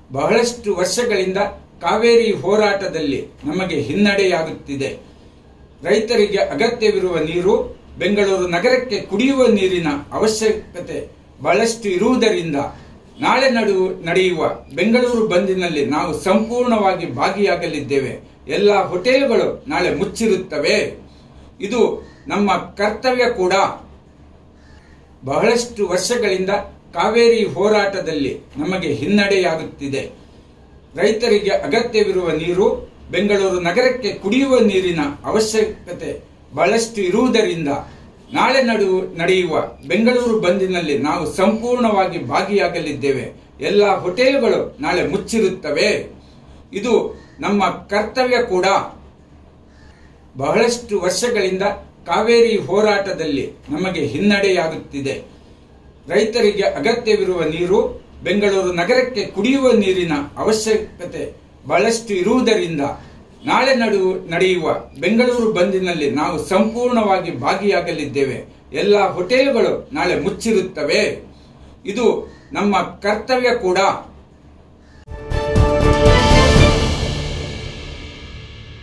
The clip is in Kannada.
ಬಹಳಷ್ಟು ವರ್ಷಗಳಿಂದ ಕಾವೇರಿ ಹೋರಾಟದಲ್ಲಿ ನಮಗೆ ಹಿನ್ನಡೆಯಾಗುತ್ತಿದೆ ರೈತರಿಗೆ ಅಗತ್ಯವಿರುವ ನೀರು ಬೆಂಗಳೂರು ನಗರಕ್ಕೆ ಕುಡಿಯುವ ನೀರಿನ ಅವಶ್ಯಕತೆ ಬಹಳಷ್ಟು ಇರುವುದರಿಂದ ನಾಳೆ ನಡು ನಡೆಯುವ ಬೆಂಗಳೂರು ಬಂದಿನಲ್ಲಿ ನಾವು ಸಂಪೂರ್ಣವಾಗಿ ಭಾಗಿಯಾಗಲಿದ್ದೇವೆ ಎಲ್ಲ ಹೋಟೆಲ್ಗಳು ನಾಳೆ ಮುಚ್ಚಿರುತ್ತವೆ ಇದು ನಮ್ಮ ಕರ್ತವ್ಯ ಕೂಡ ಬಹಳಷ್ಟು ವರ್ಷಗಳಿಂದ ಕಾವೇರಿ ಹೋರಾಟದಲ್ಲಿ ನಮಗೆ ಹಿನ್ನಡೆಯಾಗುತ್ತಿದೆ ರೈತರಿಗೆ ಅಗತ್ಯವಿರುವ ನೀರು ಬೆಂಗಳೂರು ನಗರಕ್ಕೆ ಕುಡಿಯುವ ನೀರಿನ ಅವಶ್ಯಕತೆ ಬಹಳಷ್ಟು ಇರುವುದರಿಂದ ನಾಳೆ ನಡು ನಡೆಯುವ ಬೆಂಗಳೂರು ಬಂದಿನಲ್ಲಿ ನಾವು ಸಂಪೂರ್ಣವಾಗಿ ಭಾಗಿಯಾಗಲಿದ್ದೇವೆ ಎಲ್ಲ ಹೋಟೆಲ್ಗಳು ನಾಳೆ ಮುಚ್ಚಿರುತ್ತವೆ ಇದು ನಮ್ಮ ಕರ್ತವ್ಯ ಕೂಡ ಬಹಳಷ್ಟು ವರ್ಷಗಳಿಂದ ಕಾವೇರಿ ಹೋರಾಟದಲ್ಲಿ ನಮಗೆ ಹಿನ್ನಡೆಯಾಗುತ್ತಿದೆ ರೈತರಿಗೆ ಅಗತ್ಯವಿರುವ ನೀರು ಬೆಂಗಳೂರು ನಗರಕ್ಕೆ ಕುಡಿಯುವ ನೀರಿನ ಅವಶ್ಯಕತೆ ಬಹಳಷ್ಟು ಇರುವುದರಿಂದ ನಾಳೆ ನಡು ನಡೆಯುವ ಬೆಂಗಳೂರು ಬಂದಿನಲ್ಲಿ ನಾವು ಸಂಪೂರ್ಣವಾಗಿ ಭಾಗಿಯಾಗಲಿದ್ದೇವೆ ಎಲ್ಲ ಹೋಟೆಲ್ಗಳು ನಾಳೆ ಮುಚ್ಚಿರುತ್ತವೆ ಇದು ನಮ್ಮ ಕರ್ತವ್ಯ ಕೂಡ